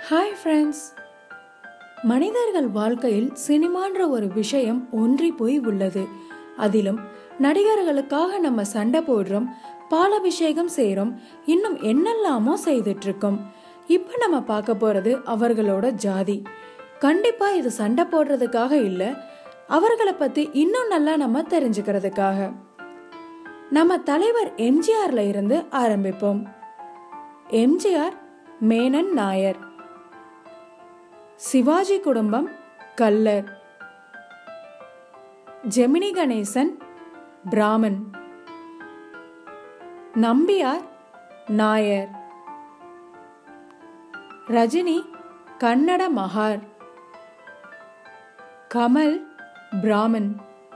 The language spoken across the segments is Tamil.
ஹாய் ஃப்ரெண்ட்ஸ் மனிதர்கள் வாழ்க்கையில் சினிமான்ற ஒரு விஷயம் ஒன்றி போய் உள்ளது அதிலும் நடிகர்களுக்காக நம்ம சண்டை போடுறோம் பாலாபிஷேகம் செய்கிறோம் இன்னும் என்னெல்லாமோ செய்துட்டு இருக்கோம் இப்போ நம்ம பார்க்க போறது அவர்களோட ஜாதி கண்டிப்பா இது சண்டை போடுறதுக்காக இல்லை அவர்களை பத்தி இன்னும் நல்லா நம்ம தெரிஞ்சுக்கிறதுக்காக நம்ம தலைவர் எம்ஜிஆர்ல இருந்து ஆரம்பிப்போம் எம்ஜிஆர் மேனன் நாயர் சிவாஜி குடும்பம் கல்லர் ஜெமினி கணேசன் பிராமன் நம்பியார் நாயர் ரஜினி கன்னட மகார் கமல் பிராமன்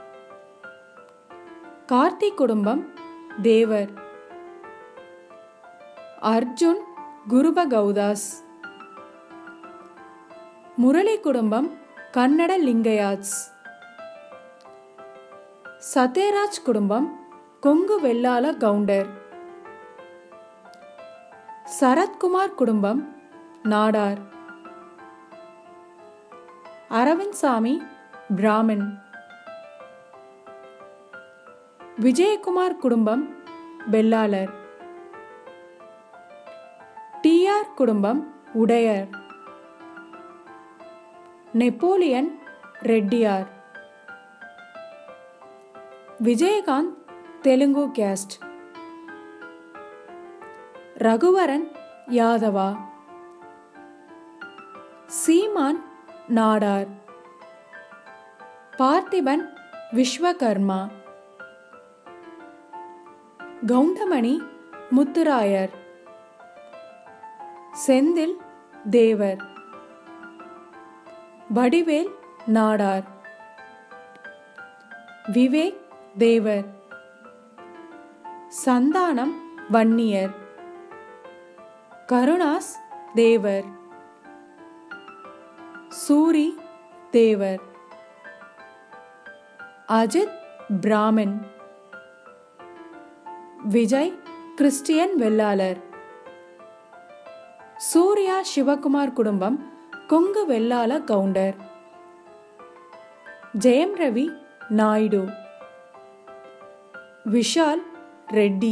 கார்த்திக் குடும்பம் தேவர் அர்ஜுன் குருபகௌதாஸ் முரளி குடும்பம் கன்னட லிங்கயாட்ஸ் சத்யராஜ் குடும்பம் கொங்கு வெள்ளாள கவுண்டர் சரத்குமார் குடும்பம் நாடார் அரவிந்த் சாமி பிராமின் விஜயகுமார் குடும்பம் வெள்ளாளர் டிஆர் குடும்பம் Udaiyar Napoleon Reddiyar Vijayakanth Telugu caste Raghuvaran Yadava Seeman Nadar Parthiban Vishwakarma Goundamani Mutharaiyar Senthil Thevar Vadivel Nadar Vivek Thevar Santhanam Vanniyar Karunas Thevar Soori Thevar Ajith Brahmin Vijay Christian Vellalar Suriya Sivakumar குடும்பம் Kongu Vellala Gounder Jayam Ravi Naidu Vishal Reddy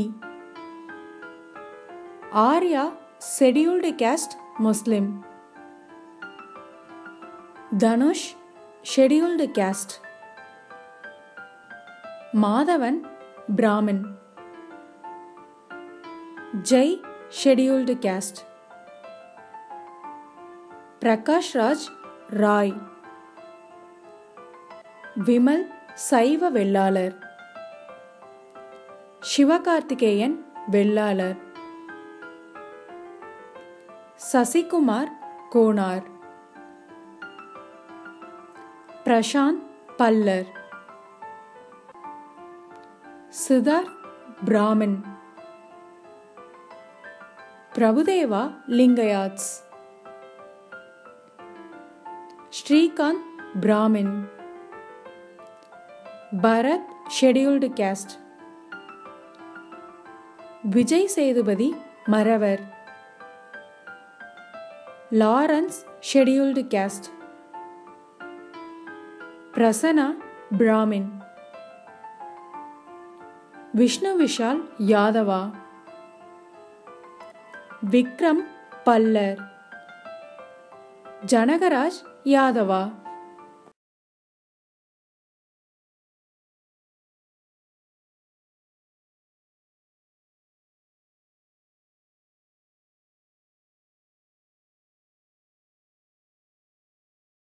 Arya scheduled caste Muslim Dhanush scheduled caste Madhavan Brahmin Jai scheduled caste Prakash Raj Rai Vimal Saiva Vellalar Sivakarthikeyan Vellalar Sasikumar Konar Prashanth பல்லர் சிதார்த் Brahmin Prabhudeva Lingayats Srikanth Brahmin Bharath scheduled caste Vijay Sethupathi Maravar Lawrence scheduled caste Prasanna Brahmin Vishnu Vishal Yadava Vikram Pallar Janagaraj Yadava